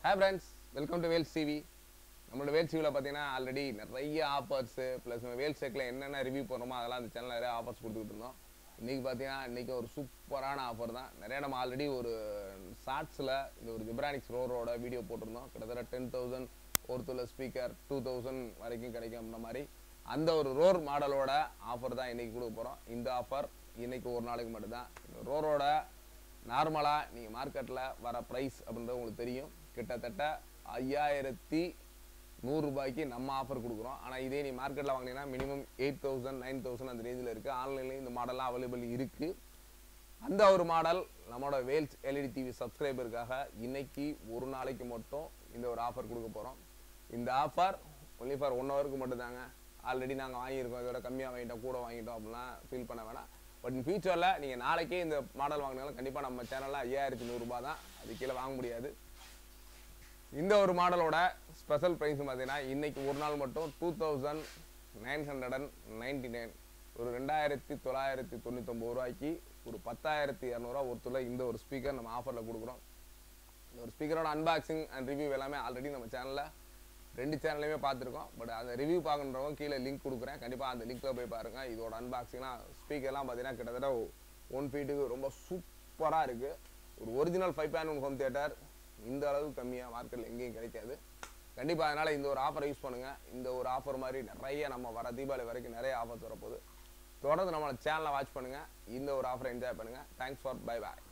hey friends welcome to Vels TV நம்மளோட வேல்ஸ் டிவியில் பார்த்தீங்கன்னா ஆல்ரெடி நிறைய ஆஃபர்ஸு ப்ளஸ் வேல்ஸ் செக்கில் என்னென்ன ரிவ்யூ போடுறோமோ அதெல்லாம் அந்த சேனலில் நிறைய ஆஃபர்ஸ் கொடுத்துக்கிட்டு இருந்தோம் இன்றைக்கி பார்த்தீங்கன்னா இன்றைக்கி ஒரு சூப்பரான ஆஃபர் தான் நிறைய நம்ம ஆல்ரெடி ஒரு ஷார்ட்ஸில் இந்த ஒரு ஜிப்ரானிக்ஸ் ரோரோட வீடியோ போட்டிருந்தோம் கிட்டத்தட்ட டென் தௌசண்ட் ஒருத்துல ஸ்பீக்கர் டூ தௌசண்ட் வரைக்கும் கிடைக்கும் அப்படின்ற மாதிரி அந்த ஒரு ரோர் மாடலோட ஆஃபர் தான் இன்றைக்கி கொடுக்க போகிறோம் இந்த ஆஃபர் இன்னைக்கு ஒரு நாளைக்கு மட்டும்தான் இந்த ரோரோட நார்மலாக நீங்கள் மார்க்கெட்டில் வர ப்ரைஸ் அப்படின்றது உங்களுக்கு தெரியும் கிட்டத்தட்ட ஐயாயிரத்தி நூறுரூபாய்க்கு நம்ம ஆஃபர் கொடுக்குறோம் ஆனால் இதே நீ மார்க்கெட்டில் வாங்கினீங்கன்னா minimum eight thousand nine thousand அந்த ரேஞ்சில் இருக்குது ஆன்லைன்லேயும் இந்த மாடல்லாம் அவைலபிள் இருக்குது அந்த ஒரு மாடல் நம்மளோட வேல்ஸ் எல்இடி டிவி சப்ஸ்கிரைபருக்காக இன்னைக்கு ஒரு நாளைக்கு மட்டும் இந்த ஒரு ஆஃபர் கொடுக்க போகிறோம் இந்த ஆஃபர் ஒன்லி ஃபார் ஒன் ஹவருக்கு மட்டும் தாங்க ஆல்ரெடி நாங்கள் வாங்கியிருக்கோம் இதோட கம்மியாக வாங்கிட்டோம் கூட வாங்கிட்டோம் அப்படிலாம் ஃபீல் பண்ண வேணாம் பட் இன் ஃபியூச்சரில் நீங்கள் நாளைக்கே இந்த மாடல் வாங்கினாலும் கண்டிப்பாக நம்ம சேனலில் ஐயாயிரத்தி நூறுரூபா தான் அது கீழே வாங்க முடியாது இந்த ஒரு மாடலோட ஸ்பெஷல் ப்ரைஸ் பார்த்தீங்கன்னா இன்னைக்கு ஒரு நாள் மட்டும் two thousand nine hundred and ninety nine ஒரு ரெண்டாயிரத்தி தொள்ளாயிரத்தி தொண்ணூத்தொம்பது ரூபாய்க்கு ஒரு பத்தாயிரத்தி இரநூறுவா ஒருத்தர் இந்த ஒரு ஸ்பீக்கர் நம்ம ஆஃபரில் கொடுக்குறோம் இந்த ஒரு ஸ்பீக்கரோட அன்பாக்சிங் அண்ட் ரிவ்யூ எல்லாமே ஆல்ரெடி நம்ம சேனலில் ரெண்டு சேனல்லையுமே பார்த்துருக்கோம் பட் அந்த ரிவ்யூ பார்க்குறவங்க கீழே லிங்க் கொடுக்குறேன் கண்டிப்பாக அந்த லிங்க்கில் போய் பாருங்கள் இதோட அன்பாக்சிங்லாம் ஸ்பீக்கர்லாம் பார்த்தீங்கன்னா கிட்டத்தட்ட ஒன் ஃபீட்டுக்கு ரொம்ப சூப்பராக இருக்குது ஒரு original five point one home theatre இந்த அளவுக்கு கம்மியாக மார்க்கெட்டில் எங்கேயும் கிடைக்காது கண்டிப்பாக அதனால் இந்த ஒரு ஆஃபரை யூஸ் பண்ணுங்கள் இந்த ஒரு ஆஃபர் மாதிரி நிறைய நம்ம வர தீபாவளி வரைக்கும் நிறைய ஆஃபர்ஸ் வரப்போகுது தொடர்ந்து நம்மளோட சேனலை வாட்ச் பண்ணுங்கள் இந்த ஒரு ஆஃபரை என்ஜாய் பண்ணுங்கள் தேங்க்ஸ் ஃபார் பை பாய்